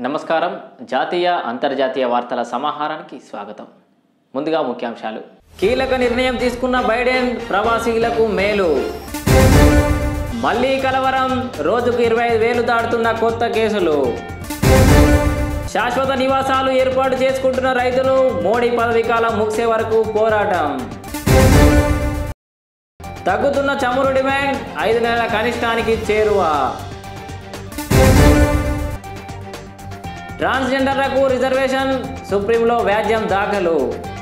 నమస్కారం జాతీయ అంతర్జాతీయ వార్తల సమాహారానికి స్వాగతం ముందుగా ముఖ్యాంశాలు కీలక నిర్ణయం తీసుకున్న బైడెన్ ప్రవాసీలకు మేలు మళ్ళీ కలవరం రోజుకు ఇరవై ఐదు వేలు దాటుతున్న కొత్త కేసులు శాశ్వత నివాసాలు ఏర్పాటు చేసుకుంటున్న రైతులు మోడీ పదవీ కాలం ముగిసే వరకు పోరాటం తగ్గుతున్న చమురు డిమాండ్ ఐదు నెలల కనిష్టానికి చేరువ ట్రాన్స్జెండర్లకు రిజర్వేషన్ సుప్రీంలో వ్యాజ్యం దాఖలు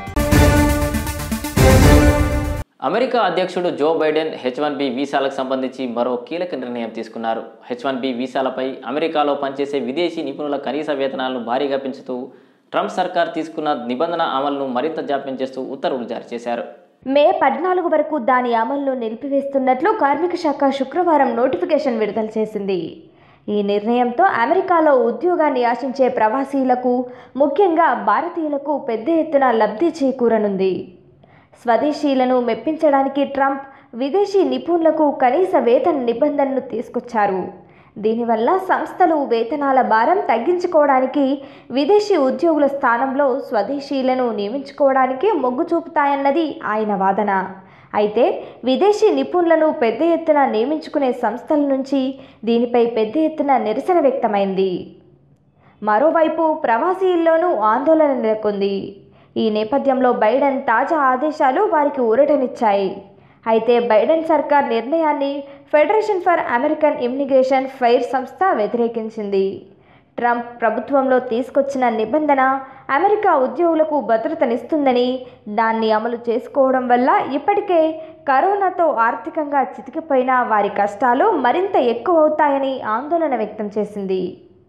అమెరికా అధ్యక్షుడు Joe Biden H one B వీసాలకు సంబంధించి మరో కీలక నిర్ణయం తీసుకున్నారు హెచ్ వన్ బి వీసాలపై అమెరికాలో పనిచేసే విదేశీ నిపుణుల కనీస వేతనాలను భారీగా పెంచుతూ ట్రంప్ సర్కార్ తీసుకున్న నిబంధన అమలును మరింత జాప్యం చేస్తూ ఉత్తర్వులు జారీ చేశారు మే పద్నాలుగు వరకు దాని అమలును నిలిపివేస్తున్నట్లు కార్మిక శాఖ శుక్రవారం నోటిఫికేషన్ విడుదల చేసింది ఈ నిర్ణయంతో అమెరికాలో ఉద్యోగాన్ని ఆశించే ప్రవాసీలకు ముఖ్యంగా భారతీయులకు పెద్ద ఎత్తున లబ్ధి చేకూరనుంది స్వదేశీయులను మెప్పించడానికి ట్రంప్ విదేశీ నిపుణులకు కనీస వేతన నిబంధనలు తీసుకొచ్చారు దీనివల్ల సంస్థలు వేతనాల భారం తగ్గించుకోవడానికి విదేశీ ఉద్యోగుల స్థానంలో స్వదేశీయులను నియమించుకోవడానికి మొగ్గు చూపుతాయన్నది ఆయన వాదన అయితే విదేశీ నిపుణులను పెద్ద ఎత్తున నియమించుకునే సంస్థల నుంచి దీనిపై పెద్ద ఎత్తున నిరసన వ్యక్తమైంది మరోవైపు ప్రవాసీల్లోనూ ఆందోళన నెలకొంది ఈ నేపథ్యంలో బైడెన్ తాజా ఆదేశాలు వారికి ఊరటనిచ్చాయి అయితే బైడెన్ సర్కార్ నిర్ణయాన్ని federation for American immigration fire సంస్థ వ్యతిరేకించింది ట్రంప్ ప్రభుత్వంలో తీసుకొచ్చిన నిబంధన అమెరికా ఉద్యోగులకు భద్రతనిస్తుందని దాన్ని అమలు చేసుకోవడం వల్ల ఇప్పటికే కరోనాతో ఆర్థికంగా చితికిపోయిన వారి కష్టాలు మరింత ఎక్కువ అవుతాయని ఆందోళన వ్యక్తం చేసింది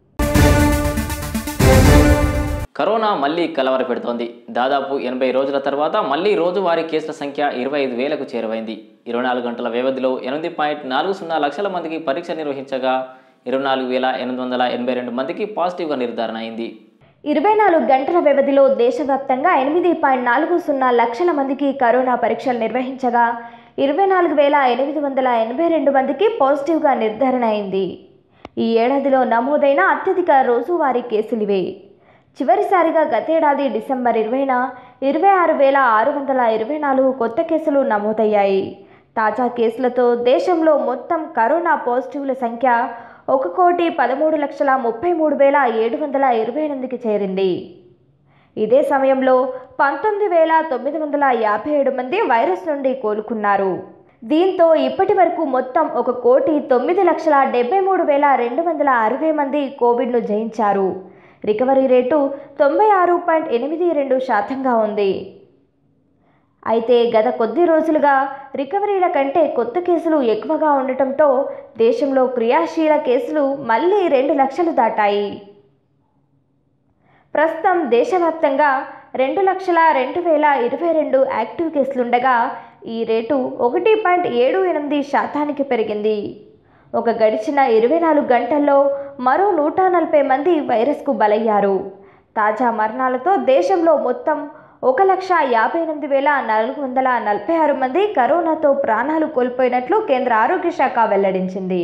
కరోనా మళ్ళీ కలవర పెడుతోంది దాదాపు ఎనభై రోజుల తర్వాత మళ్ళీ రోజువారీ కేసుల సంఖ్య ఇరవై ఐదు వేలకు చేరువైంది ఇరవై నాలుగు గంటల వ్యవధిలో ఎనిమిది పాయింట్ నాలుగు సున్నా లక్షల మందికి పరీక్ష నిర్వహించగా ఇరవై నాలుగు వేల ఎనిమిది వందల ఎనభై రెండు మందికి పాజిటివ్గా నిర్ధారణ అయింది ఇరవై నాలుగు గంటల వ్యవధిలో దేశవ్యాప్తంగా ఎనిమిది పాయింట్ నాలుగు సున్నా లక్షల మందికి కరోనా పరీక్షలు నిర్వహించగా ఇరవై నాలుగు వేల ఎనిమిది వందల ఎనభై రెండు మందికి పాజిటివ్గా నిర్ధారణ అయింది ఈ ఏడాదిలో నమోదైన అత్యధిక రోజువారీ కేసులివే చివరిసారిగా గతేడాది డిసెంబర్ ఇరవైన ఇరవై ఆరు వేల ఆరు వందల ఇరవై నాలుగు కొత్త కేసులు నమోదయ్యాయి తాజా కేసులతో దేశంలో మొత్తం కరోనా పాజిటివ్ల సంఖ్య ఒక కోటి పదమూడు లక్షల ముప్పై మూడు వేల ఏడు వందల ఇరవై ఎనిమిదికి చేరింది ఇదే సమయంలో పంతొమ్మిది వేల తొమ్మిది వందల యాభై ఏడు మంది వైరస్ నుండి కోలుకున్నారు దీంతో ఇప్పటి వరకు మొత్తం ఒక కోటి తొమ్మిది లక్షల డెబ్బై మూడు వేల రెండు వందల అరవై మంది కోవిడ్ను జయించారు రికవరీ రేటు తొంభై ఆరు పాయింట్ ఎనిమిది రెండు శాతంగా ఉంది అయితే గత కొద్ది రోజులుగా రికవరీల కంటే కొత్త కేసులు ఎక్కువగా ఉండటంతో దేశంలో క్రియాశీల కేసులు మళ్ళీ రెండు లక్షలు దాటాయి ప్రస్తుతం దేశవ్యాప్తంగా రెండు లక్షల రెండు వేల ఇరవై రెండు యాక్టివ్ కేసులుండగా ఈ రేటు ఒకటి పాయింట్ ఏడు ఎనిమిది శాతానికి పెరిగింది ఒక గడిచిన ఇరవై నాలుగు గంటల్లో మరో నూట నలభై మంది వైరస్కు బలయ్యారు తాజా మరణాలతో దేశంలో మొత్తం ఒక లక్ష యాభై ఎనిమిది వేల నాలుగు వందల నలభై ఆరు మంది కరోనాతో ప్రాణాలు కోల్పోయినట్లు కేంద్ర ఆరోగ్య శాఖ వెల్లడించింది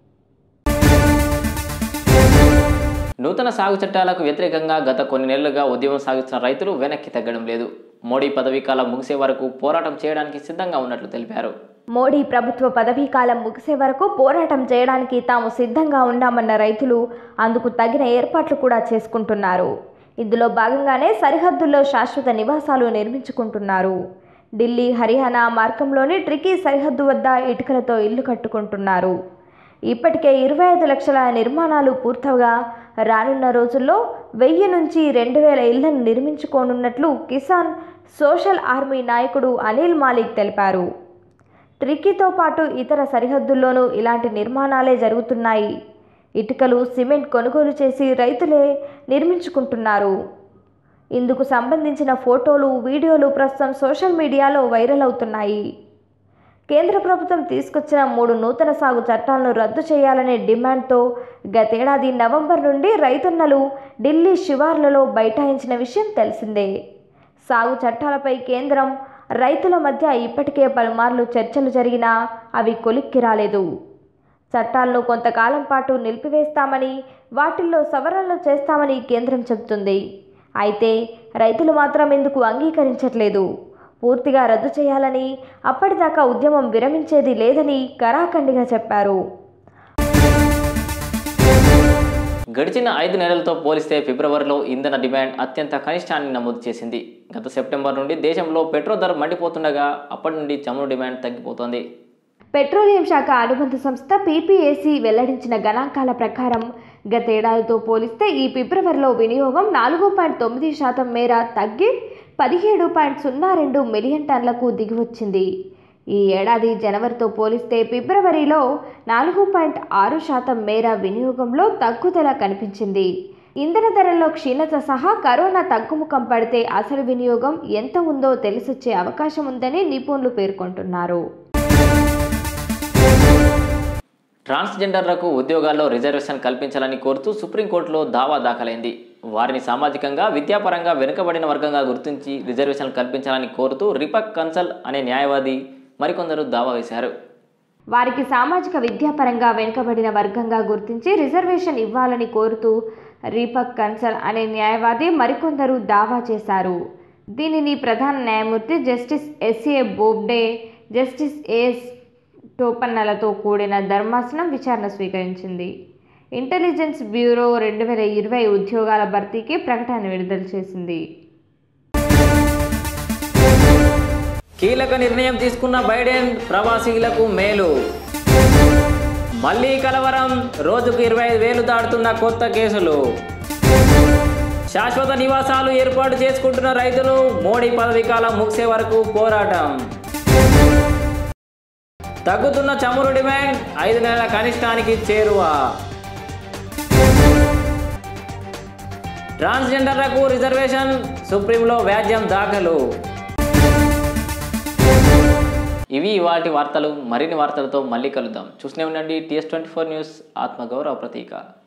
నూతన సాగు చట్టాలకు వ్యతిరేకంగా గత కొన్ని నెలలుగా ఉద్యమం సాగిస్తున్న రైతులు వెనక్కి తగ్గడం లేదు మోడీ పదవీ కాలం ముగిసే వరకు పోరాటం చేయడానికి సిద్ధంగా ఉన్నట్లు తెలిపారు మోడీ ప్రభుత్వ పదవీ కాలం ముగిసే వరకు పోరాటం చేయడానికి తాము సిద్ధంగా ఉన్నామన్న రైతులు అందుకు తగిన ఏర్పాట్లు కూడా చేసుకుంటున్నారు ఇందులో భాగంగానే సరిహద్దుల్లో శాశ్వత నివాసాలు నిర్మించుకుంటున్నారు ఢిల్లీ హర్యానా మార్గంలోని ట్రికీ సరిహద్దు వద్ద ఇటుకలతో ఇల్లు కట్టుకుంటున్నారు ఇప్పటికే ఇరవై ఐదు లక్షల నిర్మాణాలు పూర్తవగా రానున్న రోజుల్లో వెయ్యి నుంచి రెండు వేల ఇళ్లను నిర్మించుకోనున్నట్లు కిసాన్ సోషల్ ఆర్మీ నాయకుడు అనిల్ మాలిక్ తెలిపారు ట్రిక్కీతో పాటు ఇతర సరిహద్దుల్లోనూ ఇలాంటి నిర్మాణాలే జరుగుతున్నాయి ఇటుకలు సిమెంట్ కొనుగోలు చేసి రైతులే నిర్మించుకుంటున్నారు ఇందుకు సంబంధించిన ఫోటోలు వీడియోలు ప్రస్తుతం సోషల్ మీడియాలో వైరల్ అవుతున్నాయి కేంద్ర ప్రభుత్వం తీసుకొచ్చిన మూడు నూతన సాగు చట్టాలను రద్దు చేయాలనే డిమాండ్తో గతేడాది నవంబర్ నుండి రైతన్నలు ఢిల్లీ శివార్లలో బైఠాయించిన విషయం తెలిసిందే సాగు చట్టాలపై కేంద్రం రైతుల మధ్య ఇప్పటికే పలుమార్లు చర్చలు జరిగినా అవి కొలిక్కి రాలేదు చట్టాలను కొంతకాలం పాటు నిలిపివేస్తామని వాటిల్లో సవరణలు చేస్తామని కేంద్రం చెబుతుంది అయితే రైతులు మాత్రం ఇందుకు అంగీకరించట్లేదు పూర్తిగా రద్దు చేయాలని అప్పటిదాకా ఉద్యమం విరమించేది లేదని కరాఖండిగా చెప్పారు గడిచిన ఐదు నెలలతో పోలిస్తే ఫిబ్రవరిలో ఇంధన డిమాండ్ అత్యంత కనిష్టాన్ని నమోదు చేసింది గత సెప్టెంబర్ నుండి దేశంలో పెట్రోల్ ధర మండిపోతుండగా అప్పటి నుండి చమురు డిమాండ్ తగ్గిపోతోంది పెట్రోలియం శాఖ అనుబంధ సంస్థ పీపీఏసీ వెల్లడించిన గణాంకాల ప్రకారం గతేడాదితో పోలిస్తే ఈ ఫిబ్రవరిలో వినియోగం నాలుగు పాయింట్ తొమ్మిది శాతం మేర తగ్గి పదిహేడు పాయింట్ సున్నా రెండు మిలియన్ టన్లకు దిగివచ్చింది ఈ ఏడాది జనవరితో పోలిస్తే ఫిబ్రవరిలో నాలుగు పాయింట్ ఆరు శాతం మేర వినియోగంలో తగ్గుదల కనిపించింది ఇంధన ధరల్లో క్షీణత సహా కరోనా తగ్గుముఖం పడితే అసలు వినియోగం ఎంత ఉందో తెలిసొచ్చే అవకాశం ఉందని నిపుణులు పేర్కొంటున్నారు ట్రాన్స్జెండర్లకు ఉద్యోగాల్లో రిజర్వేషన్ కల్పించాలని కోరుతూ సుప్రీంకోర్టులో దావా దాఖలైంది వారిని సామాజికంగా విద్యాపరంగా వెనుకబడిన వర్గంగా గుర్తించి రిజర్వేషన్ కల్పించాలని కోరుతూ రిపక్ కన్సల్ అనే న్యాయవాది మరికొందరు దావా వేశారు వారికి సామాజిక విద్యాపరంగా వెనుకబడిన వర్గంగా గుర్తించి రిజర్వేషన్ ఇవ్వాలని కోరుతూ రీపక్ కన్సల్ అనే న్యాయవాది మరికొందరు దావా చేశారు దీనిని ప్రధాన న్యాయమూర్తి justice S A Bobde justice A S టోపన్నలతో కూడిన ధర్మాసనం విచారణ స్వీకరించింది ఇంటెలిజెన్స్ బ్యూరో రెండు వేల ఇరవై ఉద్యోగాల భర్తీకి ప్రకటన విడుదల చేసింది కీలక నిర్ణయం తీసుకున్న బైడెన్ ప్రవాసీలకు మేలు మళ్ళీ కలవరం రోజుకు ఇరవై ఐదు వేలు దాటుతున్న కొత్త కేసులు శాశ్వత నివాసాలు ఏర్పాటు చేసుకుంటున్న రైతులు మోడీ పదవీ కాలం ముగిసే వరకు పోరాటం తగ్గుతున్న చమురు డిమాండ్ ఐదు నెలల కనిష్టానికి చేరువ ట్రాన్స్జెండర్లకు రిజర్వేషన్ సుప్రీంలో వ్యాజ్యం దాఖలు ఇవి వాటి వార్తలు మరిన్ని వార్తలతో మళ్ళీ కలుద్దాం చూస్తూనే ఉండండి టీఎస్ ట్వంటీ ఫోర్ న్యూస్ ఆత్మగౌరవ ప్రతీక